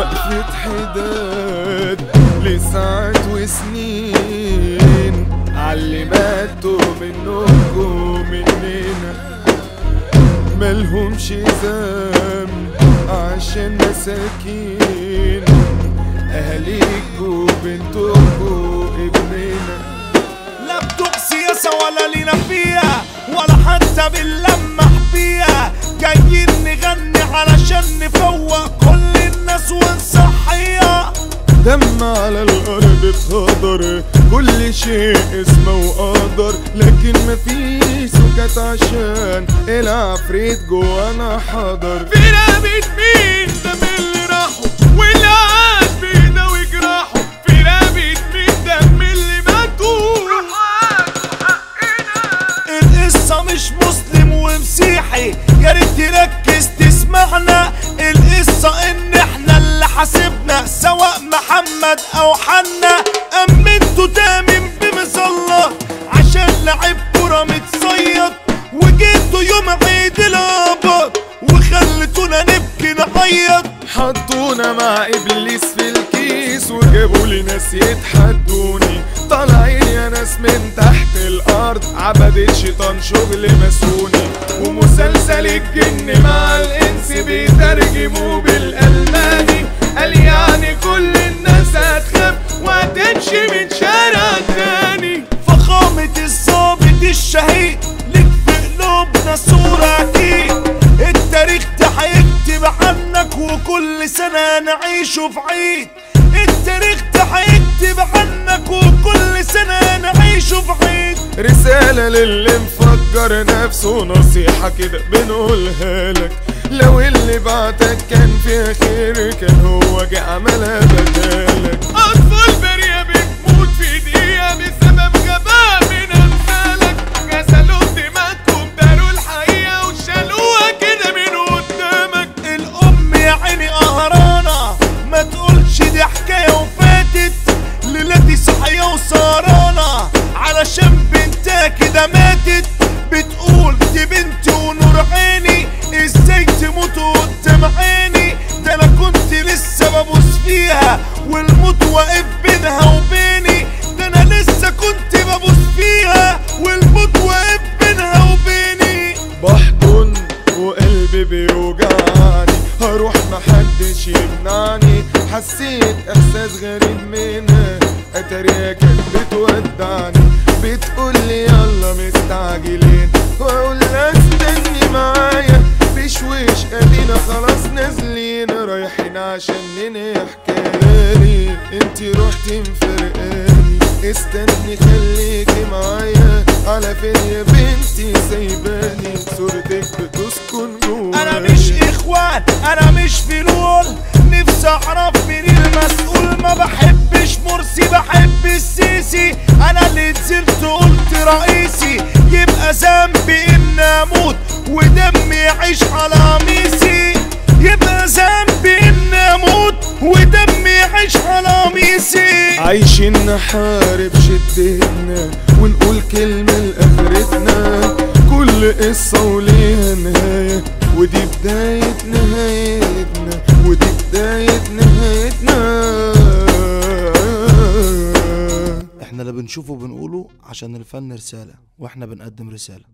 وقفة حداد لساعات وسنين عاللي ماتوا منكم مننا ملهمش ذنب عشان مساكين اهاليكوا بنتكوا ابننا لا بتوع سياسة ولا لينا فيها ولا حتى بنلمح بيها جايين نغني علشان نفوق كل الناس ونصحيها دم على الارض اتهدر كل شيء اسمه وقدر لكن مفيش سكت عشان العفريت جوانا حضر في رقبة مين ده من اللي راحوا واللي عاش بينا وجراحه في رقبة مين ده من اللي ماتوا القصة مش مسلم ومسيحي يا ريت تركز تسمعنا القصة ان احنا اللي حاسبنا سواء محمد او حنا امنتوا تامن بمظلة عشان لعب كرة متصيد وجيتوا يوم عيد الابط وخلتونا نبكي نعيط حطونا مع ابليس في الكيس وجابوا لي ناس يتحدوني طالعين يا ناس من تحت الارض عبدة شيطان شغل ماسوني ومسلسل الجن مع الانس بيترجموا بالالماني قال يعني كل الناس هتخاف وهتمشي من شارع تاني فخامة الظابط الشهيد ليك في قلوبنا صورة أكيد التاريخ ده هيكتب عنك وكل سنة نعيشه في عيد التاريخ ده هيكتب عنك وكل سنة نعيشه في عيد رسالة للي مفجر نفسه نصيحة كده بنقولها لك لو اللي بعتك كان فيها خير كان هو جه عملها بدالك أطفال بريئة بتموت في دقيقة بسبب غباء من أمثالك غسلوا دماغكم داروا الحقيقة وشالوها كده من قدامك الأم يا عيني قهرانة ما تقولش دي حكاية وفاتت ليلتي صحية وسهرانة علشان بنتها كده ماتت بتقول دي بنتي ونور عيني ازاي تموت قدام عيني ده انا كنت لسه ببوس فيها والموت واقف بينها وبيني ده انا لسه كنت ببوس فيها والموت واقف بينها وبيني بحضن وقلبي بيوجعني هروح محدش يمنعني حسيت احساس غريب منها اتاريها كانت بتودعني بتقولي يلا مستعجلين واقول لها استني معايا بشويش ادينا خلاص نازلين رايحين عشان ننهي حكاية انتي رحتي مفرقاني استني خليكي معايا على فين يا بنتي سايباني صورتك بتسكن جوايا انا مش اخوان انا مش فلول نفسي اعرف مين المسؤول ما بحبش مرسي بحب السيسي انا اللي نزلت قلت رئيسي يبقى ذنبي ان اموت ودمي يعيش على قميصي يبقى ذنبي ان اموت ودمي يعيش على قميصي عايشين نحارب شدتنا ونقول كلمة لآخرتنا كل قصة وليها نهاية ودي بداية نهايتنا ودي بداية نهايتنا احنا اللي بنشوفه بنقوله عشان الفن رسالة واحنا بنقدم رسالة